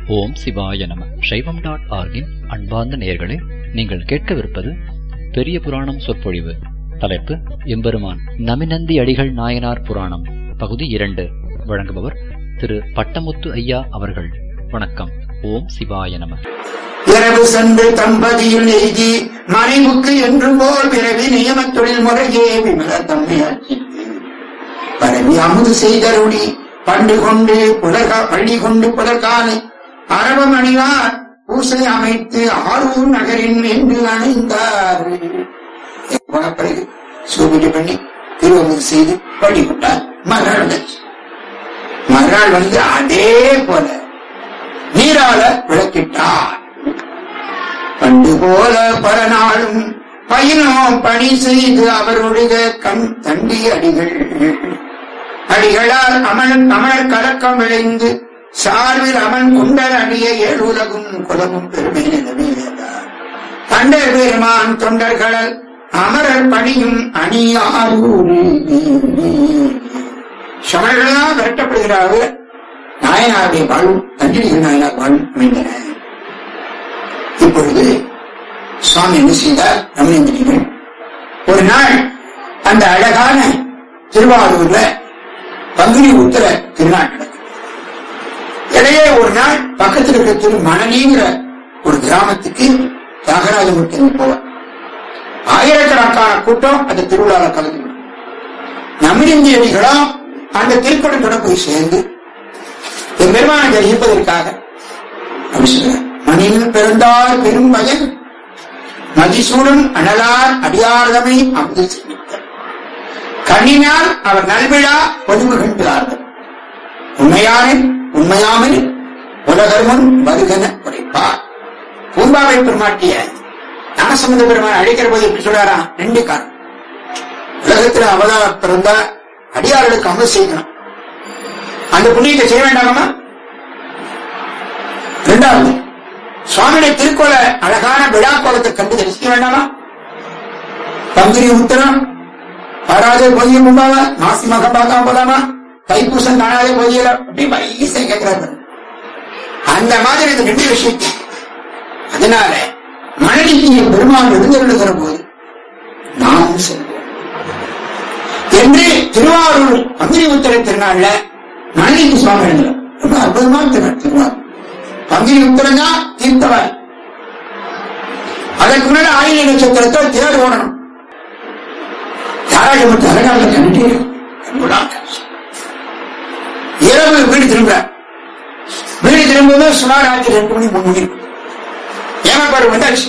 ஓம் சிவாய நம சைவம் டாட் ஆர்கின் அன்பார்ந்த நேயர்களே நீங்கள் கேட்கவிருப்பது பெரிய புராணம் சொற்பொழிவு தலைப்பு எம்பெருமான் நமிநந்தி அடிகள் நாயனார் புராணம் பகுதி இரண்டு வழங்குபவர் திரு பட்டமுத்து ஐயா அவர்கள் வணக்கம் ஓம் சிவாய நம இரவு சென்று தம்பதியில் எய்தி மனைவுக்கு என்று போல் பிறவி நியமத் தொழில் முறையே விமல தம்மையாட்சி பரவி அமுது செய்தருளி பண்டு கொண்டு புலகா பள்ளி கொண்டு புலகாலை அரவம் அணிவார் பூசை அமைத்து ஆரூர் நகரின் என்று அணைந்தார் போன பிறகு சூபிடி பண்ணி திருவமுது செய்து பள்ளி கொண்டார் மறுநாள் வந்துச்சு. மறுநாள் வந்து அதே போல நீரால விளக்கிட்டார் பண்டு போல பரநாளும் பயிலும் பணி செய்து அவருடைய கண் தண்டி அடிகள் அடிகளால் அமன் அமர் கலக்கம் விளைந்து சார்பில் அவன் குண்டர் அணிய ஏழுலகும் குலமும் பெருமை நிலவியதார் கண்டர் பெருமான் தொண்டர்களல் அமரர் பணியும் அணியாரூரே சமர்களா விரட்டப்படுகிறார்கள் நாயனாருடைய வாழும் தண்டிகள் நாயனார் வாழும் அமைந்தன இப்பொழுது சுவாமி என்ன செய்தார் ரமணேந்திரிகள் ஒரு நாள் அந்த அழகான திருவாரூர்ல பங்குனி உத்தர திருநாள் நடக்கும் இடையே ஒரு நாள் பக்கத்தில் இருக்கிற திரு மணலிங்கிற ஒரு கிராமத்துக்கு தியாகராஜமூர்த்தி போவார் ஆயிரக்கணக்கான கூட்டம் அந்த திருவிழாவில் கலந்து கொள்ளும். நமிரிந்தியடிகளும் அந்த திருக்கோணத்தோட போய் சேர்ந்து என் பெருமானை தரிசிப்பதற்காக அப்படி சொல்றார். மணில் பிறந்தார் பெரும் பயன் மதிசூடன் அனலார் அடியார்தமை அமுது செய்தார் கண்ணினால் அவர் நல்விழா பொதுவு கண்டார்கள் உண்மையான உண்மையாமல் உலகர்முன் வருகன உரைப்பார் பூம்பாவை பெருமாட்டிய ஞானசம்பந்த பெருமான் அழைக்கிற போது எப்படி சொல்றாரா ரெண்டு காரணம் உலகத்துல அவதார பிறந்தா அடியார்களுக்கு அமல் செய்யணும் அந்த புண்ணியத்தை செய்ய வேண்டாமா இரண்டாவது சுவாமியுடைய திருக்கோல அழகான விழா கோலத்தை கண்டு தரிசிக்க வேண்டாமா பங்குனி உத்தரம் பாராதே போதிய முன்பாவா மாசி மகம் பார்க்காம போலாமா தைப்பூசம் காணாதே போதியல அப்படி ஈஸியா கேட்கிறாரு அந்த மாதிரி இந்த ரெண்டு விஷயத்தை அதனால மனைவிக்கு பெருமான் எழுந்தருளுகிற போது நாமும் செல்வோம் என்று திருவாரூர் பங்குனி உத்தர திருநாள்ல மனைவிக்கு சுவாமி எழுந்தார் ரொம்ப அற்புதமான திருநாள் திருவாரூர் பங்குனி உத்தரம் தான் தீர்த்தவாய் அதற்கு முன்னாடி ஆயிர நட்சத்திரத்தை தேர் ஓடணும் தாராஜமத்து அழகாக கண்டு இரவு வீடு திரும்ப வீடு திரும்பும்போது சுமார் ராத்திரி ரெண்டு மணி மூணு மணி இருக்கும். ஏமாப்பாடு வந்தாச்சு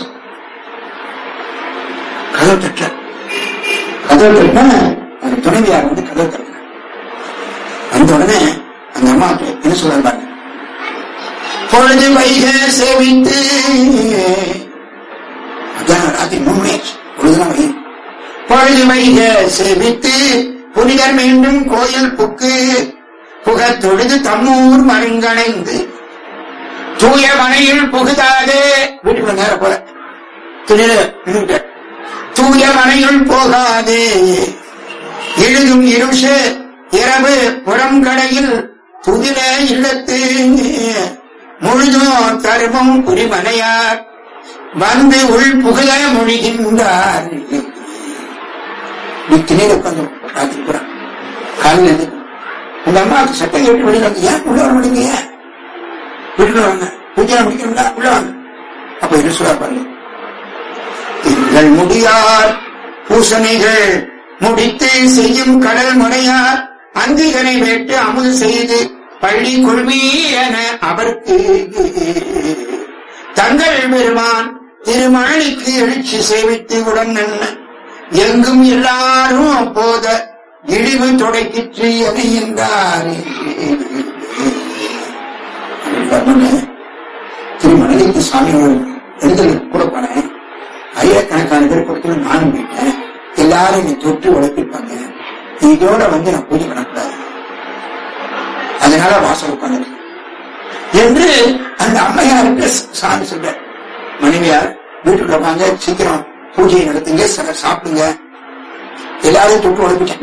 கதவு தட்ட கதவு தட்டினா அந்த துணைவியார் வந்து கதவு தட்டினார் வந்த உடனே அந்த அம்மா என்ன சொல்றாரு பாருங்க பொழுது வைக சேவித்து அதான் ராத்திரி மூணு மணி ஆச்சு பொழுதுதான் வைக பொழுது வைக சேவித்து புனிதர் மீண்டும் கோயில் புக்கு புகத் தொழுது தம்மூர் மருங்கணைந்து தூய மனையில் புகுதாதே வீட்டுக்குள்ள நேர போற துணில நின்னுட்ட தூய மனையில் போகாதே எழுதும் இருஷு இரவு புறங்கடையில் புதில இல்லத்து முழுதும் தருமம் புரிமனையார் வந்து உள் புகழ மொழிகின்றார் திணையில் உட்காந்து ராத்திரி பூரா காலையில் இருந்து உங்க அம்மாவுக்கு சட்டம் கேட்டு வெளியில வந்து ஏன் உள்ள வர முடியுங்க ஏன் வீட்டுல வாங்க பூஜை முடிக்கணும்ல உள்ள வாங்க அப்ப என்ன சொல்ல பாருங்க திங்கள் முடியார் பூசணைகள் முடித்து செய்யும் கடல் முறையார் அந்திகனை வேட்டு அமுது செய்து பள்ளி கொள்வி என அவர்க்கு தங்கள் பெருமான் திருமணிக்கு எழுச்சி சேவித்து உடன் நின்ன எங்கும் எல்லாரும் போத இழிவு தொடக்கிற்று எனைகின்றார் திருமணலிக்கு சுவாமியோட எழுதல் கூட போனேன் ஆயிரக்கணக்கான பேர் கொடுத்து நானும் போயிட்டேன் எல்லாரும் என்னை தொட்டு உழைப்பிருப்பாங்க இதோட வந்து நான் பூஜை பண்ணக்கூடாது அதனால வாசல் உட்காந்து என்று அந்த அம்மையாருக்கு சாமி சொல்ற மனைவியார் வீட்டுக்குள்ள வாங்க சீக்கிரம் பூஜையை நடத்துங்க சிலர் சாப்பிடுங்க எல்லாரையும் தொட்டு உழைப்பிட்டேன்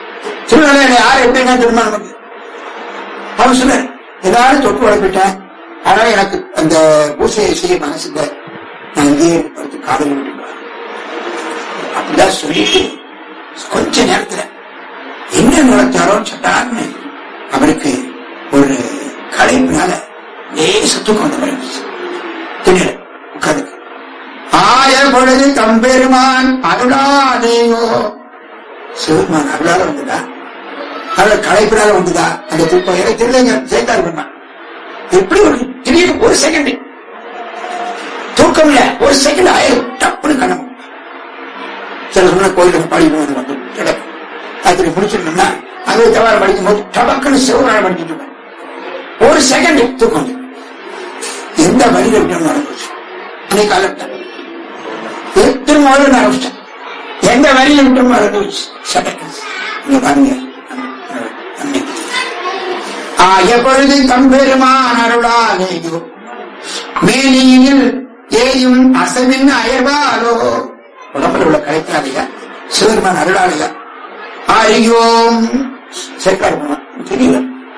திருநெல்வேலி யார் எப்படின்னா திரும்ப நமக்கு அவன் சொன்னார் எல்லாரும் தொட்டு உழைப்பிட்டேன் ஆனா எனக்கு அந்த பூசையை செய்ய மனசு இல்லை நான் இங்கேயே படுத்து காதல் விட்டுருவேன் அப்படிதான் சொல்லிட்டு கொஞ்ச நேரத்துல என்ன நடத்தாரோ சட்டான்னு அவருக்கு ஒரு களைப்பினால லேச தூக்கம் வந்த மாதிரி இருந்துச்சு. திண்ணல உட்கார்ந்து ஆய பொழுது தம்பெருமான் அருளாதேயோ சிவருமான் அருளால வந்துதா அவர் களைப்பினால வந்துதா அந்த தூக்கம் எனக்கு தெரியலங்க சேர்த்தாரு பெருமான் எப்படி ஒரு திடீர்னு ஒரு செகண்ட் தூக்கம் இல்ல ஒரு செகண்ட் ஆயிரம் டப்புனு கண்ணம் சில சொன்ன கோயிலுக்கு பாடி போது வந்து கிடக்கும் ராத்திரி முடிச்சிருந்தோம்னா அங்கே தவறு படிக்கும் போது டபக்குன்னு சிவரான படிச்சுட்டு இருப்பேன். ஒரு செகண்ட் தூக்கம் வந்து. எந்த வழியில விட்டு நடந்துச்சு அன்னைக்கு காலத்தை திரும்ப நான் ஆரம்பிச்சேன் எந்த வழியில விட்டு நடந்துச்சு சட்டக்கு இங்க பாருங்க அன்னைக்கு ஆய பொழுது தம்பெருமான் அருளாலேயோ மேனியில் ஏயும் அசவின் அயர்வாலோ உடம்புல உள்ள கலைத்தாலையா சிவருமான் அருளாலையா அறியோம் சேர்க்காரு போனான். தெரியல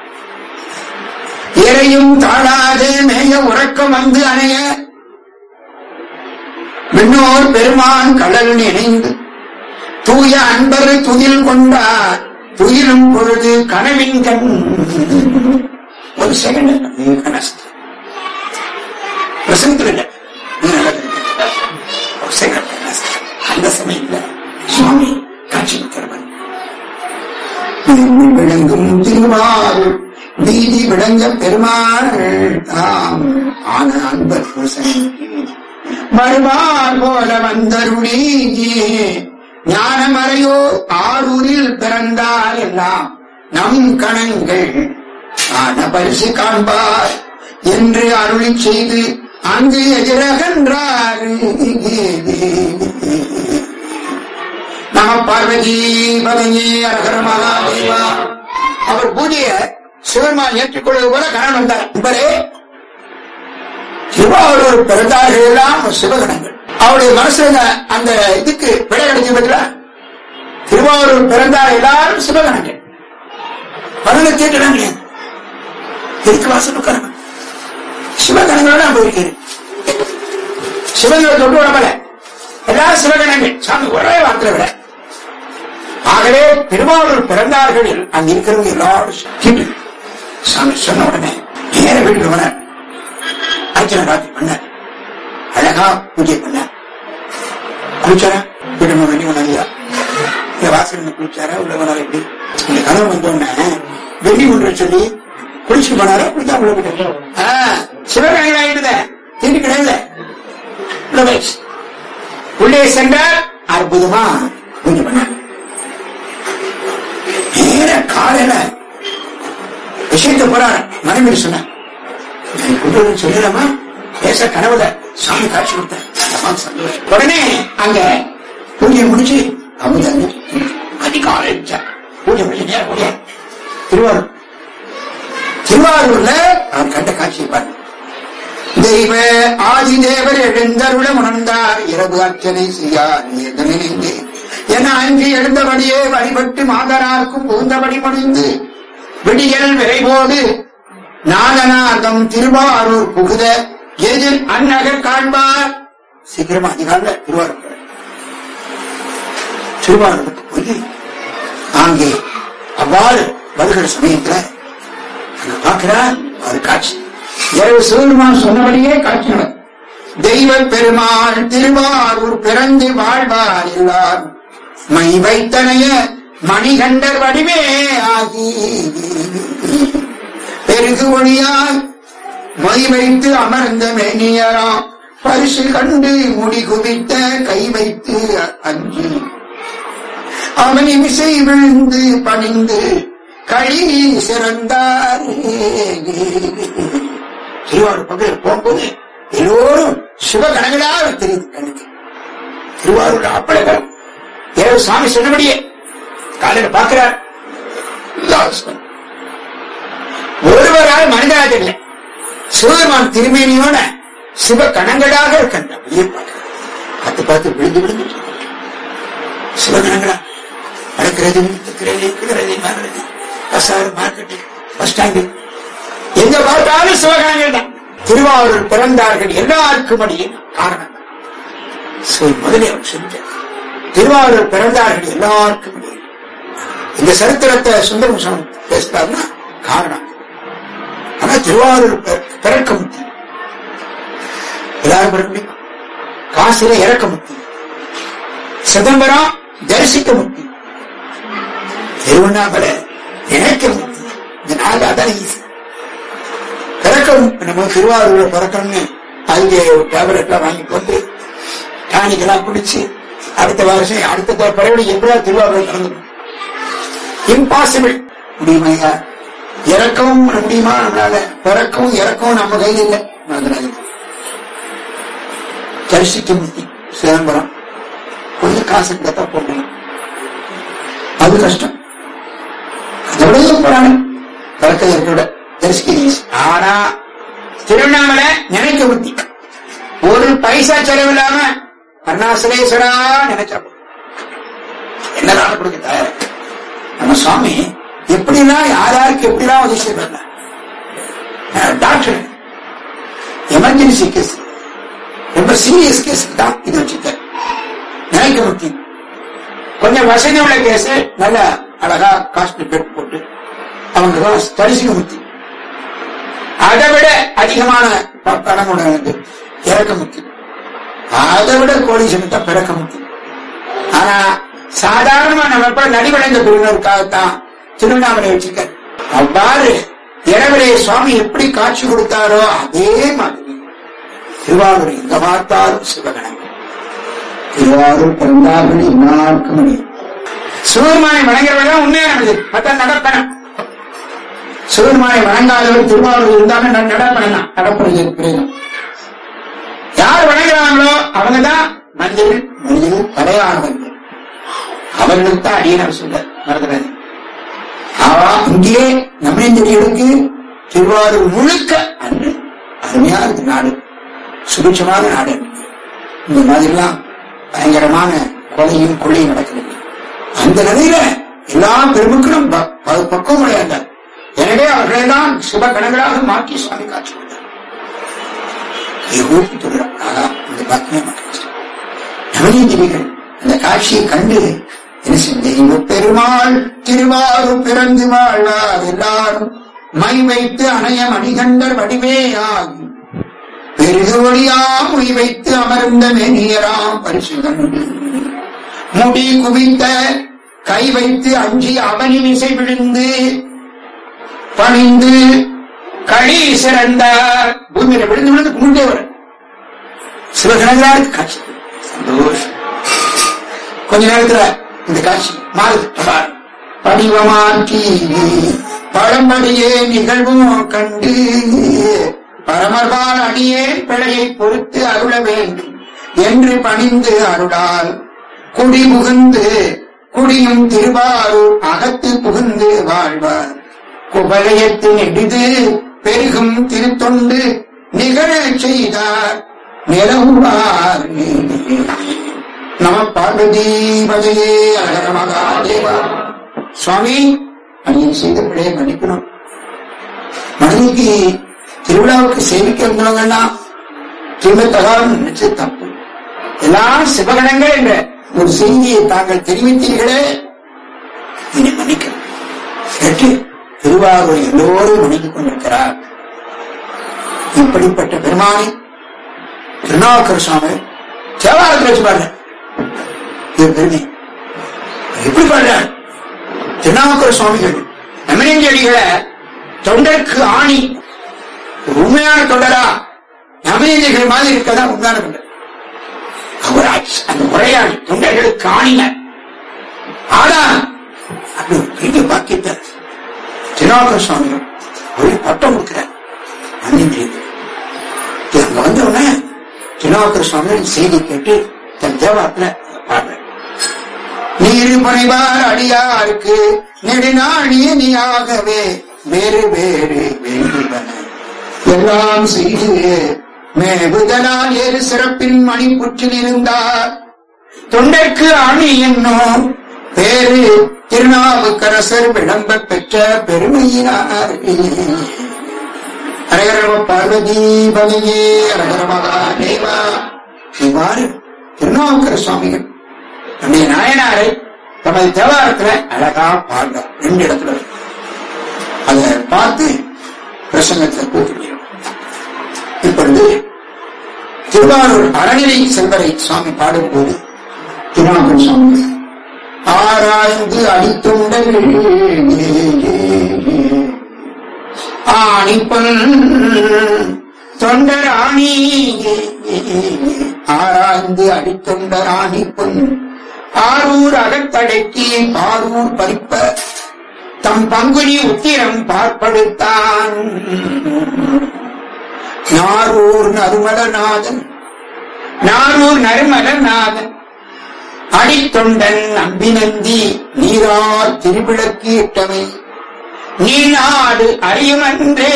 இறையும் தாழாதே மேய உறக்கம் வந்து அணைய விண்ணோர் பெருமான் கடல் இணைந்து தூய அன்பர் துயில் கொண்டார் துயிலும் பொழுது கனவின் கண் ஒரு செகண்ட் கனஸ்து பிரசங்கத்தில் இல்ல நீ நல்லா தெரிஞ்சுக்க. ஒரு செகண்ட் கனஸ்து. அந்த சமயத்துல சுவாமி காட்சி தருவன் விளங்கும் திருவாரூர் வீதி விளங்க பெருமாள் தாம் ஆன அன்பர் பூசனை வருவார் போல வந்தருளி ஞானமறையோ ஆரூரில் பிறந்தார் எல்லாம் நம் கணங்கள் ஆன பரிசு காண்பார் என்று அருளி செய்து அங்கு எதிரகன்றார் நம பார்வதி பதங்கி அரகர மகாதேவா அவர் பூஜைய சிவருமான் ஏற்றுக்கொள்வது போல கணவன் வந்தார் இவரே திருவாரூர் பிறந்தார்கள் எல்லாம் சிவகணங்கள் அவருடைய மனசுல அந்த இதுக்கு விடை கிடைச்சது பதிலா திருவாரூர் பிறந்தார் எல்லாரும் சிவகணங்கள் மனதை தீட்டிடம் கிடையாது இருக்கு வாசல் உட்காரங்க சிவகணங்களோட நான் போயிருக்கிறேன் சிவங்களை தொட்டு உடம்பல எல்லாரும் சிவகணங்கள் சாமி ஒரே வார்த்தை விட ஆகவே திருவாரூர் பிறந்தார்கள் அங்க இருக்கிறவங்க எல்லாரும் தீட்டு சாமி சொன்ன உடனே நேர வீட்டுக்கு வர அர்ச்சனை ராத்திரி பண்ண அழகா பூஜை பண்ண குளிச்சாரா வீட்டு வேண்டி ஒண்ணா இந்த வாசல் குளிச்சாரா உள்ள போனாரா எப்படி இந்த கனவு வந்த உடனே வெள்ளி ஒன்று சொல்லி குளிச்சுட்டு போனாரா அப்படிதான் உள்ள போயிட்டு சிவகங்கை ஆயிடுத தீட்டு கிடையாது உள்ள போயிடுச்சு உள்ளே சென்றார் அற்புதமா பூஜை பண்ணார் நேர காலையில விஷயத்தை போறார் மனைவி சொன்னார் கொண்டு வந்து சொல்லலாமா பேச கனவுல சாமி காட்சி கொடுத்தார் அம்மா சந்தோஷம் உடனே அங்க பூஜை முடிச்சு அவங்க அதிகாலை எழுந்தார். பூஜை முடிச்சு நேரம் போய் திருவாரூர் திருவாரூர்ல அவர் கண்ட காட்சியை பாருங்க தெய்வ ஆதிதேவர் எழுந்தருள உணர்ந்தார் இரவு அர்ச்சனை செய்யார் நினைந்து என அஞ்சு எழுந்தபடியே வழிபட்டு மாதரார்க்கும் புகுந்தபடி முடிந்து விடியல் விரைவோடு நாதநாதம் திருவாரூர் புகுத எதில் அந்நகர் காண்பார் சீக்கிரமா அதிகால திருவாரூர் போறார். திருவாரூருக்கு போய் அங்கே அவ்வாறு வருகிற சமயத்துல அங்க பார்க்கிறார் ஒரு காட்சி இரவு சிவபெருமான் சொன்னபடியே காட்சி நடக்கும் தெய்வ பெருமாள் திருவாரூர் பிறந்து வாழ்வார் எல்லாரும் மை வைத்தனைய மணிகண்டர் வடிவே ஆகி பெருகு ஒளியாய் மை வைத்து அமர்ந்த மேனியராம் பரிசு கண்டு முடி குவித்த கை வைத்து அஞ்சி அவன் இசை விழுந்து பணிந்து கழி சிறந்தார் திருவாரூர் பக்கத்தில் போகும்போது எல்லோரும் சிவகணங்களாக தெரியுது கண்ணுக்கு திருவாரூர் அப்பளங்கள் இரவு சாமி சொன்னபடியே காலையில பார்க்கிறார் எல்லாரும் சிவன். ஒருவரால் மனிதராக இல்லை சிவபெருமான் திருமேனியோட சிவ கணங்களாக இருக்கின்ற வெளியே பார்க்கிறார் பார்த்து பார்த்து விழுந்து விழுந்து சிவகணங்களா நடக்கிறது நிற்கிறது இருக்கிறது மாறுறது பசார் மார்க்கெட்டு பஸ் ஸ்டாண்டு எங்க பார்த்தாலும் சிவகணங்கள் தான் திருவாரூர் பிறந்தார்கள் எல்லாருக்கும் அடியே காரணம் சரி, முதலில் அவர் சொல்லிட்டார் திருவாரூர் பிறந்தார்கள் எல்லாருக்கும் அடியே இந்த சரித்திரத்தை சுந்தரம் சுவாமி பேசுறாருன்னா காரணம் ஆனா திருவாரூர் பி- பிறக்க முக்கியம் எல்லாரும் பிறக்க முடியும் காசுல இறக்க முக்கியம் சிதம்பரம் தரிசிக்க முக்கியம் திருவண்ணாமலை நினைக்க முக்கியம் இந்த நாள் அதான் ஈஸி பிறக்கும் நம்ம திருவாரூர்ல பிறக்கணும்னு அங்கே டேப்லெட்லாம் வாங்கி போட்டு டானிக்கெல்லாம் குடிச்சு அடுத்த வருஷம் அடுத்த பிறகு எப்படியா திருவாரூர் பிறந்துடும் இம்பாசிபிள் முடியுமா ஐயா இறக்கவும் முடியுமா நம்மளால பிறக்கவும் இறக்கவும் நம்ம கையில் இல்லை மறந்துடாதீங்க. தரிசிக்க முடியும் சிதம்பரம் கொஞ்சம் காசு இருந்தா போடணும் அது கஷ்டம் அதை விட போறாங்க பிறக்க இருக்கிற தரிசிக்க ஆனா திருவண்ணாமலை நினைக்க புத்தி ஒரு பைசா செலவில்லாம அருணாசலேஸ்வரா நினைச்சா போதும். என்னதான் கொடுக்க தயார் நம்ம சுவாமி எப்படிலாம் யார் யாருக்கு எப்படிலாம் உதவி செய்வாங்க டாக்டர் எமர்ஜென்சி கேஸ் ரொம்ப சீரியஸ் கேஸுக்கு தான் இது வச்சுக்க நினைக்க முக்கியம் கொஞ்சம் வசதி உள்ள கேஸ் நல்ல அழகா காஸ்ட் பெட் போட்டு அவங்க தான் தரிசிக்க முத்தி அதை விட அதிகமான ப- பணம் உள்ள இறக்க முக்கியம் அதை விட கோடீஸ்வரத்தை பிறக்க முக்கியம் ஆனா சாதாரணமா நம்ம இப்ப நடிவடைந்த பிரிவினருக்காகத்தான் திருவண்ணாமலை வச்சிருக்காரு அவ்வாறு இரவிலே சுவாமி எப்படி காட்சி கொடுத்தாரோ அதே மாதிரி திருவாரூர் எங்க பார்த்தாலும் சிவகணங்கள் திருவாரூர் பிறந்தார்கள் எல்லாருக்கும் முடியும் சிவபெருமானை வணங்குறவர்கள் உண்மையான மனிதர் மற்ற நடப்பணம் சிவபெருமானை வணங்காதவர் திருவாரூர் இருந்தாலும் நான் நடப்பணம் தான் நடப்பணம் பிரேதம் யார் வணங்குறாங்களோ அவங்கதான் மனிதர்கள் மனிதர்கள் தலையானவர்கள் அவர்களுக்கு தான் அடியனர் சொல்ல மறந்துடாது ஆவா இங்கே நம்மளுக்கு திருவாரூர் முழுக்க அன்று அருமையா இருக்கு நாடு சுபிட்சமான நாடு இந்த மாதிரிலாம் பயங்கரமான கொலையும் கொள்ளையும் நடக்கிறது அந்த நிலையில எல்லா பெருமக்களும் ப- ப- பக்குவம் அடையாண்டார் எனவே அவர்களெல்லாம் சுப கணங்களாக மாற்றி சுவாமி காட்சி கொடுத்தார் கைகூப்பி தொழுகிறார் ஆகா இந்த பக்மே மக்கள் நவநீதிகள் அந்த காட்சியை கண்டு என்ன செய்த பெருமாள் திருவாரூர் பிறந்து வாழ்வார் எல்லாரும் மை வைத்து அணைய மணிகண்டர் வடிவே ஆகி பெருகு ஒளியாம் மொய் வைத்து அமர்ந்த மெனியராம் பரிசுதன் முடி குவித்த கை வைத்து அஞ்சி அவனி மிசை விழுந்து பணிந்து களி சிறந்தார் பூமியில விழுந்து விழுந்து கும்பிட்டே வர சிவகணங்களாருக்கு காட்சி சந்தோஷம் கொஞ்ச நேரத்துல இந்த காட்சி மாறுது பார். படிவமாக்கி பழம்படியே நிகழ்வும் கண்டு பரமர்பால் அடியே பிழையை பொறுத்து அருள வேண்டும் என்று பணிந்து அருளால் குடி புகுந்து குடியும் திருவாரூர் அகத்து புகுந்து வாழ்வார் குபலயத்து நெடிது பெருகும் திருத்தொண்டு நிகழச் செய்தார் நிலவுவார் நம பார்வதி பதையே அழகர மகாதேவா சுவாமி அடியை செய்த பிழையை மன்னிக்கணும் மனைவிக்கு திருவிழாவுக்கு சேமிக்க வந்தவங்கெல்லாம் திரும்ப தகாமல் நினைச்சு தப்பு எல்லாம் சிவகணங்கள் என்ற ஒரு செய்தியை தாங்கள் தெரிவித்தீர்களே இனி மன்னிக்கணும் கேட்டு திருவாரூர் எல்லோரும் வணங்கிக் கொண்டிருக்கிறார் இப்படிப்பட்ட பெருமானை திருநாவுக்கர் சுவாமி தேவாரத்தில் வச்சு பாருங்க இது பெருமை எப்படி பாடுறார் திருநாவுக்கர் சுவாமிகள் நமனஞ்செடிகளை தொண்டருக்கு ஆணி ஒரு உண்மையான தொண்டரா நமனஞ்செடிகள் மாதிரி இருக்கதான் உண்மையான தொண்டர் அவர் ஆட்சி- அந்த உரையாடி தொண்டர்களுக்கு ஆணினர் ஆனா அப்படி ஒரு பெரிய பாக்கியத்தை திருநாவுக்கர் சுவாமிகள் ஒரு பட்டம் கொடுக்கிறார் நமனஞ்செடிகள் அங்க வந்த உடனே திருநாவுக்கர் சுவாமிகள் செய்தி கேட்டு தன் தேவாரத்துல பாடுறார் நீர் பணிவார் அடியாருக்கு நெடுநாழியனியாகவே வேறு வேறு வேண்டுவன எல்லாம் செய்து மேவுதலால் ஏறு சிறப்பின் மணிப்புற்றில் இருந்தார் தொண்டர்க்கு அணி என்னும் பேரு திருநாவுக்கரசர் விளம்ப பெற்ற பெருமையினார் ஹரஹர பார்வதி பதையே ஹரஹர மகாதேவா இவ்வாறு திருநாவுக்கர சுவாமிகள் நம்முடைய நாயனாரை தமது தேவாரத்துல அழகா பாடுறார் ரெண்டு இடத்துல இருக்கு. அதை பார்த்து பிரசங்கத்தை கூட்டுகிறோம் இப்பொழுது திருவாரூர் அறநிலை செல்வரை சுவாமி பாடும்போது திருநாவுக்கர சுவாமி ஆராய்ந்து அடித்துண்டல் ஆணிப்பன் தொண்டராணி ஆராய்ந்து அடித்தொண்டர் ஆணிப்பன் ஆரூர் அகத்தடக்கி பாரூர் பறிப்ப தம் பங்குனி உத்திரம் பார்ப்படுத்தான் நாரூர் நறுமலநாதன் நாரூர் நறுமலநாதன் அடித்தொண்டன் நம்பினந்தி நீரார் திருவிளக்கு இட்டமை நீ நாடு அறியுமன்றே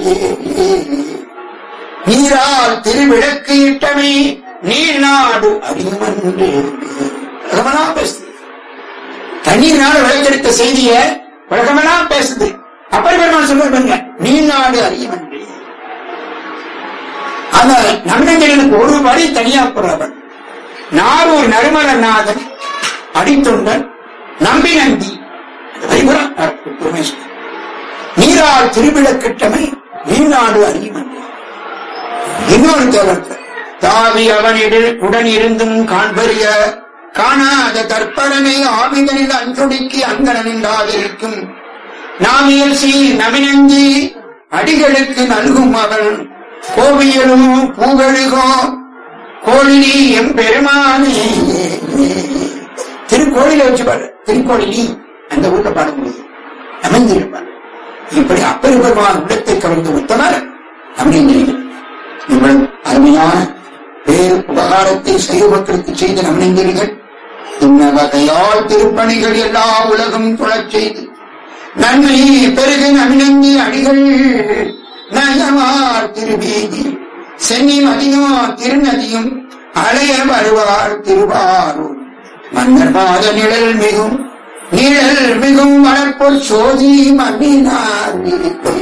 நீரால் திருவிளக்கு இட்டமை நீ நாடு அறியுமன்றே உலகமெல்லாம் பேசுது தண்ணீர்னால விளக்கெடுத்த செய்திய உலகமெல்லாம் பேசுது அப்பர் பெருமான் சொல்லுங்க நீ நாடு அறியுமன்றே அந்த நம்பினங்களுக்கு ஒரு வரி தனியா போறவன் நாரூர் நறுமலநாதன் அடித்தொண்டன் நம்பி நந்தி வரிபுறம் பெருமேஸ்வரன் நீரால் திருவிழக்கிட்டமை நீநாடு அறியும் இன்னொரு தேவன் தாவி அவனிடில் உடன் இருந்தும் காண்பறிய காணாத தற்பரனை ஆவிதனில் அஞ்சொடிக்கு அங்கனின்றாதிருக்கும் நாமியல் சீ நவினந்தி அடிகளுக்கு நல்கும் அவள் கோவியலும் பூகழுகோ கோழினி எம் பெருமானே திருக்கோழில வச்சு பாரு திருக்கோழிலி அந்த ஊர்ல பாட முடியும் அமைந்திருப்பார் இப்படி அப்பெரு பெருமான் உள்ளத்தை கவர்ந்து உத்தமர் அமைந்திருக்கிறார் இவள் அருமையான பேர் உபகாரத்தை செய்த மக்களுக்கு செய்த நம்பினீர்கள் இந்த வகையால் திருப்பணிகள் எல்லா உலகம் தொழச் செய்து நன்மை பெருகு நமினங்கி அடிகள் நயமார் திருவீதி சென்னி மதியோ திருநதியும் அலைய வருவார் திருவாரூர் மன்னர் மாத நிழல் மிகும் நிழல் மிகும் வளர்ப்போர் சோதி மன்னினார் விரிப்பை.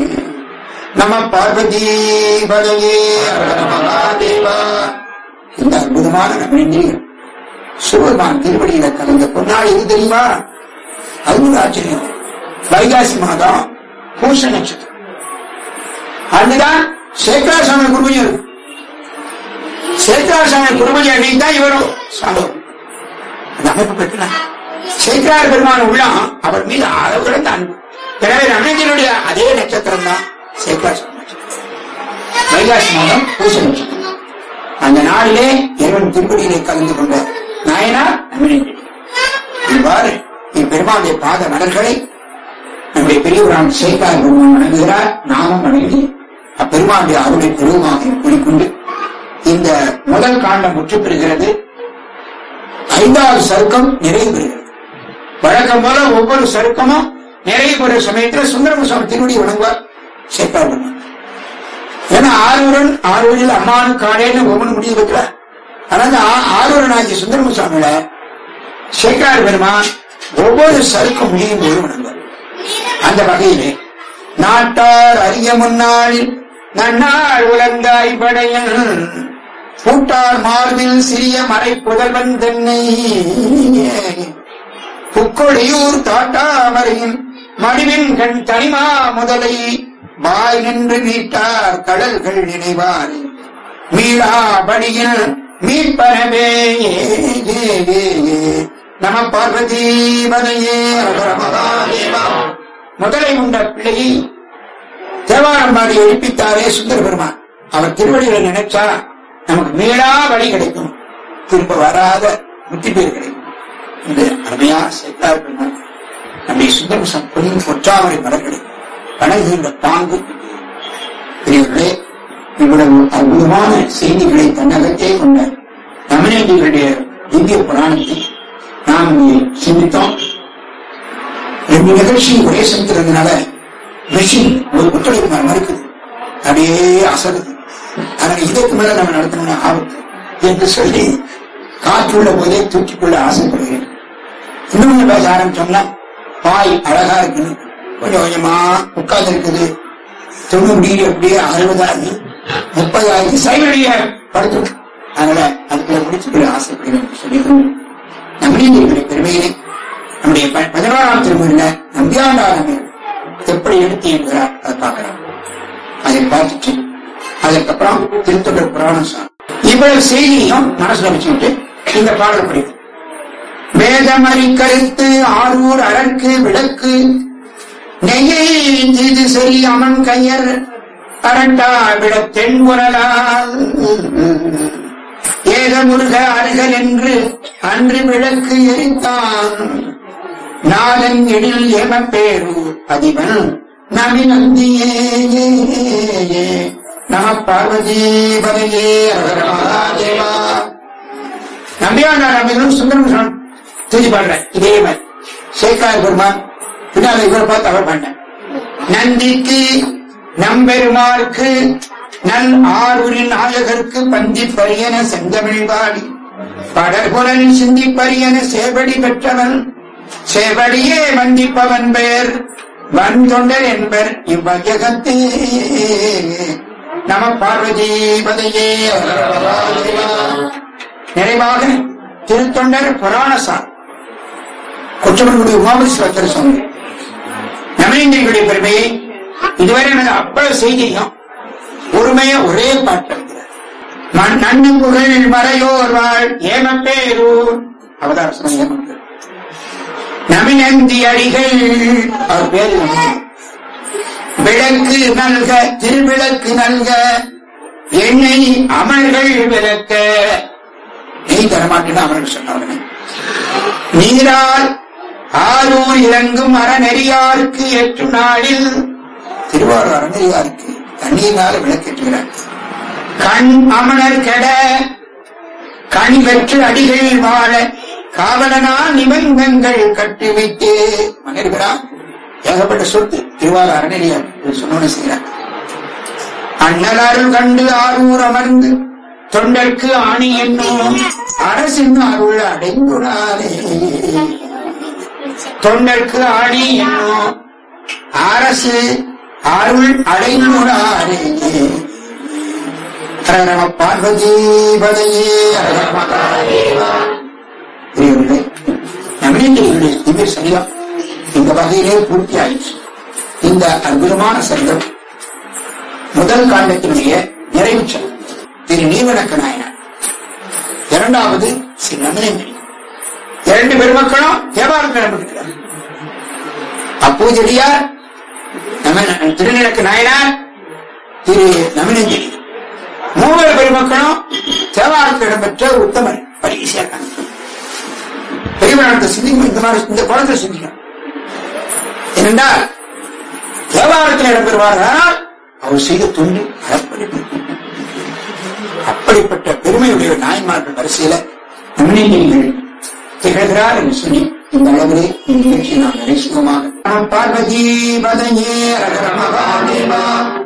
நம பார்வதி பதையே மகாதேவா இந்த அற்புதமான நம்பினீர்கள் சிவபெருமான் திருவடியில கலந்த பொன்னாள் இது தெரியுமா அது ஒரு ஆச்சரியம் வைகாசி மாதம் பூச நட்சத்திரம் அதுதான் சேக்கராசாமி குருபூஜை இருக்கு சேக்கராசாமி குருபூஜை அன்னைக்கு தான் இவரும் சாமி அந்த அமைப்பு பெற்றா சேக்கரார் பெருமான உள்ளம் அவர் மீது அளவுகிற அன்பு எனவே ரமேந்திரனுடைய அதே நட்சத்திரம் தான் சேக்கராசாமி நட்சத்திரம் வைகாசி மாதம் பூச நட்சத்திரம் அந்த நாளிலே இறைவன் திருப்படியிலே கலந்து கொண்ட நாயனார் நம்பினேன் இவ்வாறு இப்பெருமானுடைய பாத மலர்களை நம்முடைய பெரியவரான் சேக்கார் பெருமான் வணங்குகிறார் நாமும் வணங்கி அப்பெருமானுடைய அருளை பெருமாக கூறிக்கொண்டு இந்த முதல் காண்டம் முற்று பெறுகிறது ஐந்தாவது சருக்கம் நிறைவு பெறுகிறது வழக்கம் போல ஒவ்வொரு சருக்கமும் நிறைவு பெறும் சமயத்தில் சுந்தரமுசாமி திருவடி வணங்குவார் சேக்கார் பெருமான் ஏன்னா ஆரூரன் ஆரூரில் அம்மானு காடேன்னு ஒவ்வொன்று முடிவு வைக்கிறார் ஆனா அந்த ஆ- ஆரூரன் ஆகிய சுந்தரமுசாமியில சேக்கார் பெருமான் ஒவ்வொரு சருக்கும் முடியும் போது வணங்குவார் அந்த வகையிலே நாட்டார் அறிய முன்னாளில் நன்னாள் உலந்தாய் படையன் பூட்டார் மார்பில் சிறிய மறை புதல்வன் தென்னை புக்கொழியூர் தாட்டாமரையின் மடிவின் கண் தனிமா முதலை வாய் நின்று மீட்டார் கடல்கள் நினைவார் மீளா பணியில் மீட்பனவே நம பார்வதி பதையே மகாதேவா முதலை உண்ட பிள்ளையை தேவாரம்பாடி எழுப்பித்தாரே சுந்தர பெருமான் அவர் திருவடிகளை நினைச்சா நமக்கு மீளா வழி கிடைக்கும் திரும்ப வராத முத்தி பேர் கிடைக்கும் இந்த அருமையா சேர்த்தார் பெருமான் நம்முடைய சுந்தரம் பொன்னின் பொற்றாமரை மலர்களை வணங்குகின்ற பாங்கு பெரியவர்களே இவ்வளவு அற்புதமான செய்திகளை தன்னகத்தே கொண்ட தமிழர்களுடைய திவ்ய புராணத்தை நாம் இங்கே சிந்தித்தோம் ரெண்டு நிகழ்ச்சி ஒரே சமைக்கிறதுனால மெஷின் ஒரு ஒத்துழைப்பு ம- மறுக்குது அப்படியே அசருது அதனால இதற்கு மேல நம்ம நடத்தணும்னு ஆபத்து என்று சொல்லி காற்றுள்ள போதே தூக்கிக்கொள்ள ஆசைப்படுகிறேன் இன்னும் கொஞ்சம் பேச ஆரம்பிச்சோம்னா பாய் அழகா இருக்குன்னு கொஞ்சம் கொஞ்சமா உட்கார்ந்து இருக்குது தொண்ணூறு டிகிரி அப்படியே அறுபதாகி முப்பதாகி சைவடிய படுத்து அதனால அதுக்குள்ள முடிச்சுக்கிற ஆசைப்படுகிறேன் சொல்லி நம்பியங்களுடைய பெருமையிலே நம்முடைய ப- பதினோராம் திருமுறையில நம்பியாண்டாரமே எப்படி எடுத்து என்கிறார் அதை பார்க்கலாம் அதை பார்த்துட்டு அதுக்கப்புறம் திருத்தொடர் புராணம் சார் இவ்வளவு செய்தியும் மனசுல வச்சுக்கிட்டு இந்த பாடல் படிக்கும் வேதமறி கருத்து ஆரூர் அரற்கு விளக்கு நெய்யை தீது செறி அமன் கையர் அரண்டா விட தென்குரலால் ஏக முருக அருகல் என்று அன்று விளக்கு எரித்தான் நாதன் எழில் ஏமப்பேரூர் அதிபன் நபி நந்தியே நம பார்வதி பதையே மகாதேவா நம்பியாண்டார் நம்பிகளும் சுந்தரம் தூக்கி பாடுறேன் இதே மாதிரி சேக்கார் பெருமான் பின்னால் இவரை பார்த்து அவர் பண்ண நந்திக்கு நம்பெருமாருக்கு நல் ஆரூரின் நாயகருக்கு பந்தி பரியன செந்தமிழ் வாடி படர்குணல் சிந்தி பரியன சேவடி பெற்றவன் சேவடியே வந்திப்பவன் பெயர் வன் தொண்டர் என்பர் இவ்வையகத்தே நம பார்வதி பதையே நிறைவாக திருத்தொண்டர் புராணசார் கொச்சமனுடைய உமாபேஸ்வரர் சொன்னார் நவீனங்களுடைய பெருமையை இதுவரை எனக்கு அவ்வளவு செய்தியும் ஒருமையா ஒரே பாட்டு எழுதுகிறார். மண் நன்னு புகழ் மறையோர் வாழ் ஏமப்பேரூர் அவதார சொன்ன ஏமப்பேரூர் நமினந்தி அடிகள் அவர் பேர் வந்து, விளக்கு நல்க திருவிளக்கு நல்க எண்ணெய் அமர்கள் விளக்க நெய் தரமாட்டேன்னு அவர்கள் சொன்னார்கள் நீரால் ஆரூர் இறங்கும் அறநெறியாருக்கு ஏற்றும் நாளில் திருவாரூர் அறநெறியாருக்கு தண்ணீர்னால விளக்கேற்றுகிறார் கண் அமணர் கெட கண் பெற்று அடிகள் வாழ காவலனா நிபந்தங்கள் கட்டி வைத்து மன்னர்களாம் ஏகப்பட்ட சொத்து திருவாரூர் அறநெறியார் சொன்னோன்னு செய்கிறார் அண்ணல் அருள் கண்டு ஆரூர் அமர்ந்து தொண்டர்க்கு ஆணி என்னும் அரசின் அருள் அடைந்துடாரே தொண்டர்க்கு ஆணி என்னும் அரசு அருள் அடைந்துடாரே ஹர நம பார்வதி பதையே ஹர நம மகாதேவா. பெரியவர்களே, நவீனர்களுடைய திவ்ய சரியம் இந்த வகையிலே பூர்த்தி ஆயிடுச்சு இந்த அற்புதமான சங்கம் முதல் காண்டத்தினுடைய நிறைவு சொல் திரு நீவனக்க நாயனார் இரண்டாவது ஸ்ரீ நமினேந்திரி இரண்டு பெருமக்களும் தேவாரத்தில் இடம்பெற்றிருக்கிறார் அப்பூஜடியார் நம- திருநிலக்கு நாயனார் திரு நமினேந்திரி மூவர் பெருமக்களும் தேவாரத்தில் இடம்பெற்ற உத்தமர் பரிசையா பெரியவரத்தை சிந்திக்கணும் இந்த மாதிரி இந்த குளத்தை சிந்திக்கணும் ஏனென்றால் தேவாரத்தில் இடம்பெறுவார்கள் அவர் செய்த தொண்டு அறப்படிப்பு அப்படிப்பட்ட பெருமையுடைய நாயன்மார்கள் வரிசையில நன்மைகள் திகழ்கிறார் என்று சொல்லி இந்த அளவிலே இந்த நிகழ்ச்சியை நாம் நிறைசுகமாக பார்வதி பதையே அழக மகாதேவா